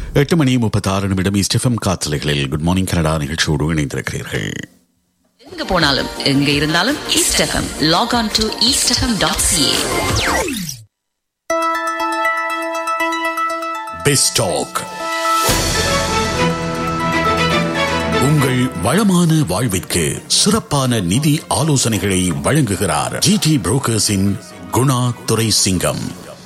எட்டு மணி முப்பத்தாறு நிமிடம் இஸ்டெஃபம் காத்தலைகளில் குட் மார்னிங் கனடா நிகழ்ச்சியோடு இணைந்திருக்கிறீர்கள் எங்க போனாலும் எங்க இருந்தாலும் east FM log on to east FM dot CA பெஸ்டாக் உங்கள் வளமான வாழ்விற்கு சிறப்பான நிதி ஆலோசனைகளை வழங்குகிறார் ஜிடி புரோக்கர்ஸின் குணா துரை சிங்கம்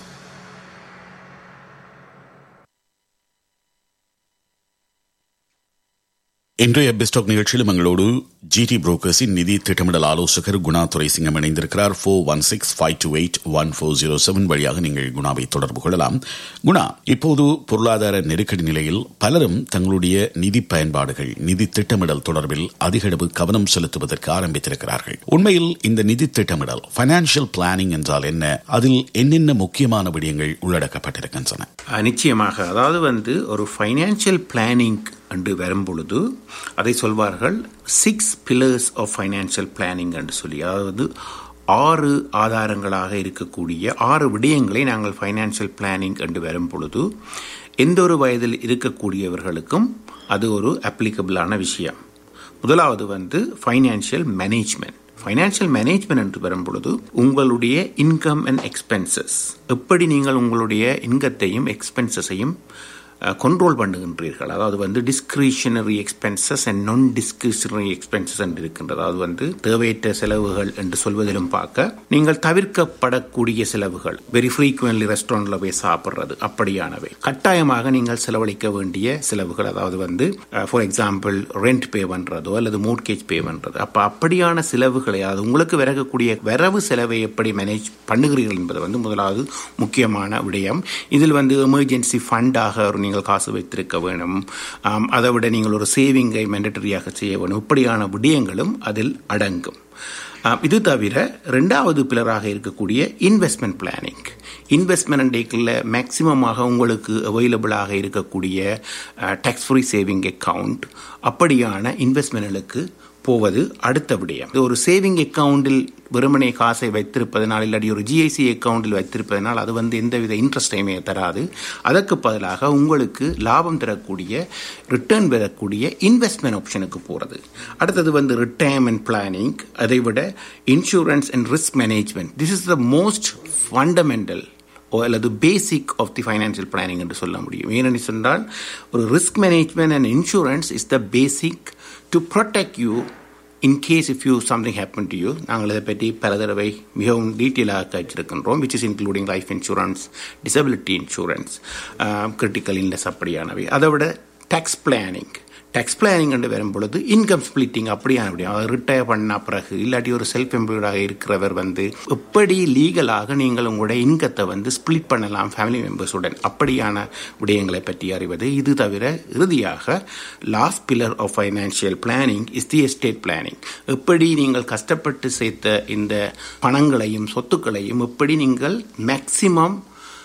இன்றைய பெஸ்டாக் நிகழ்ச்சியிலும் எங்களோடு ஜிடி புரோக்கர்ஸின் நிதி திட்டமிடல் ஆலோசகர் குணா துரை சிங்கம் இணைந்திருக்கிறார் four one six five two eight one four zero seven வழியாக நீங்கள் குணாவை தொடர்பு கொள்ளலாம் குணா இப்போது பொருளாதார நெருக்கடி நிலையில் பலரும் தங்களுடைய நிதி பயன்பாடுகள் நிதி திட்டமிடல் தொடர்பில் அதிகளவு கவனம் செலுத்துவதற்கு ஆரம்பித்திருக்கிறார்கள் உண்மையில் இந்த நிதி திட்டமிடல் பைனான்சியல் பிளானிங் என்றால் என்ன அதில் என்னென்ன முக்கியமான விடயங்கள் உள்ளடக்கப்பட்டிருக்கின்றன நிச்சயமாக அதாவது வந்து ஒரு ஃபைனான்சியல் பிளானிங் என்று வரும் பொழுது அதை சொல்வார்கள் six pillars of financial planning என்று சொல்லி அதாவது ஆறு ஆதாரங்களாக இருக்கக்கூடிய ஆறு விடயங்களை நாங்கள் ஃபைனான்சியல் பிளானிங் என்று வரும் பொழுது எந்த ஒரு வயதில் இருக்கக்கூடியவர்களுக்கும் அது ஒரு அப்ளிகபிளான விஷயம் முதலாவது வந்து ஃபைனான்சியல் மேனேஜ்மெண்ட் ஃபைனான்சியல் மேனேஜ்மெண்ட் என்று வரும் பொழுது உங்களுடைய இன்கம் அண்ட் எக்ஸ்பென்சஸ் எப்படி நீங்கள் உங்களுடைய இன்கத்தையும் எக்ஸ்பென்சஸையும் கண்ட்ரோல் பண்ணுகின்றீர்கள் அதாவது வந்து discretionary expenses and non discretionary expenses என்று இருக்கின்றது அதாவது வந்து தேவையற்ற செலவுகள் என்று சொல்வதிலும் பார்க்க நீங்கள் தவிர்க்கப்படக்கூடிய செலவுகள் வெரி ஃப்ரீக்வென்ட்லி ரெஸ்டாரண்ட்ல போய் சாப்பிட்றது அப்படியானவை கட்டாயமாக நீங்கள் செலவழிக்க வேண்டிய செலவுகள் அதாவது வந்து ஃபார் எக்ஸாம்பிள் ரெண்ட் பே பண்றதோ அல்லது மோட்கேஜ் பே பண்றது அப்ப அப்படியான செலவுகளை அதாவது உங்களுக்கு விறகக்கூடிய வரவு செலவை எப்படி மேனேஜ் பண்ணுகிறீர்கள் என்பது வந்து முதலாவது முக்கியமான விடயம் இதில் வந்து எமர்ஜென்சி ஃபண்டாக ஒரு நீங்கள் காசு வைத்திருக்க வேணும் அதை விட நீங்கள் ஒரு சேவிங்கை மேண்டட்டரியாக செய்ய வேணும் இப்படியான விடயங்களும் அதில் அடங்கும் இது தவிர ரெண்டாவது பிலராக இருக்கக்கூடிய இன்வெஸ்ட்மெண்ட் பிளானிங் இன்வெஸ்ட்மெண்ட் டேக்கில் மேக்சிமமாக உங்களுக்கு அவைலபிளாக இருக்கக்கூடிய டேக்ஸ் ஃப்ரீ சேவிங் அக்கவுண்ட் அப்படியான இன்வெஸ்ட்மெண்ட்களுக்கு போவது அடுத்த விடயம் ஒரு சேவிங் அக்கவுண்டில் வெறுமனே காசை வைத்திருப்பதனால் இல்லாட்டி ஒரு ஜிஐசி அக்கவுண்டில் வைத்திருப்பதனால் அது வந்து எந்தவித இன்ட்ரெஸ்டையுமே தராது அதற்கு பதிலாக உங்களுக்கு லாபம் தரக்கூடிய ரிட்டர்ன் பெறக்கூடிய இன்வெஸ்ட்மெண்ட் ஆப்ஷனுக்கு போகிறது அடுத்தது வந்து ரிட்டையர்மெண்ட் பிளானிங் அதை விட insurance and risk management this is the most fundamental அல்லது basic of the financial planning என்று சொல்ல முடியும் ஏனென்று சொன்னால் ஒரு risk management and insurance is the basic to protect you in case if you something happen to you நாங்கள் இதை பற்றி பல தடவை மிகவும் டீட்டெயிலாக கழிச்சிருக்கின்றோம் which is including life insurance disability insurance critical illness அப்படியானவை அதை விட டேக்ஸ் பிளானிங் டேக்ஸ் பிளானிங் என்று வரும் பொழுது இன்கம் ஸ்பிளிட்டிங் அப்படியான முடியும் அவர் ரிட்டையர் பண்ண பிறகு இல்லாட்டி ஒரு செல்ஃப் எம்ப்ளாய்டாக இருக்கிறவர் வந்து எப்படி லீகலாக நீங்கள் உங்களுடைய இன்கத்தை வந்து ஸ்பிளிட் பண்ணலாம் ஃபேமிலி மெம்பர்ஸுடன் அப்படியான விடயங்களை பற்றி அறிவது இது தவிர இறுதியாக last pillar of financial planning is the estate planning எப்படி நீங்கள் கஷ்டப்பட்டு சேர்த்த இந்த பணங்களையும் சொத்துக்களையும் எப்படி நீங்கள் மேக்சிமம்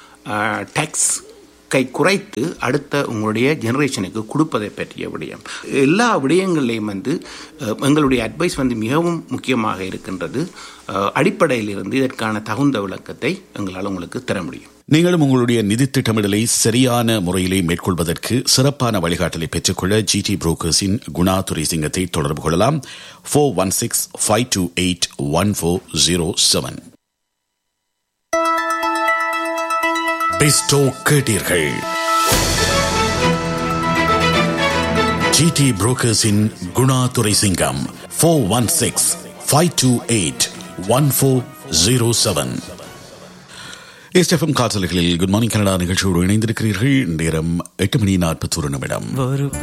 டேக்ஸ் கை குறைத்து அடுத்த உங்களுடைய ஜெனரேஷனுக்கு கொடுப்பதை பற்றிய விடயம் எல்லா விடயங்கள்லையும் வந்து எங்களுடைய அட்வைஸ் வந்து மிகவும் முக்கியமாக இருக்கின்றது அடிப்படையில் இருந்து இதற்கான தகுந்த விளக்கத்தை எங்களால் உங்களுக்கு தர முடியும் நீங்களும் உங்களுடைய நிதி திட்டமிடலை சரியான முறையிலே மேற்கொள்வதற்கு சிறப்பான வழிகாட்டலை பெற்றுக்கொள்ள ஜிடி புரோக்கர்ஸின் குணா துரை சிங்கத்தை தொடர்பு கொள்ளலாம் four one six five two eight one four zero seven பெஸ்டோ கேட்டீர்கள் ஜிடி புரோக்கர்ஸின் Guna Durai Singam four one six five two eight one four zero seven எஸ்எஃப்எம் காற்றல்களில் குட் மார்னிங் கனடா நிகழ்ச்சியோடு இணைந்திருக்கிறீர்கள் நேரம் எட்டு மணி நாற்பத்தொரு நிமிடம்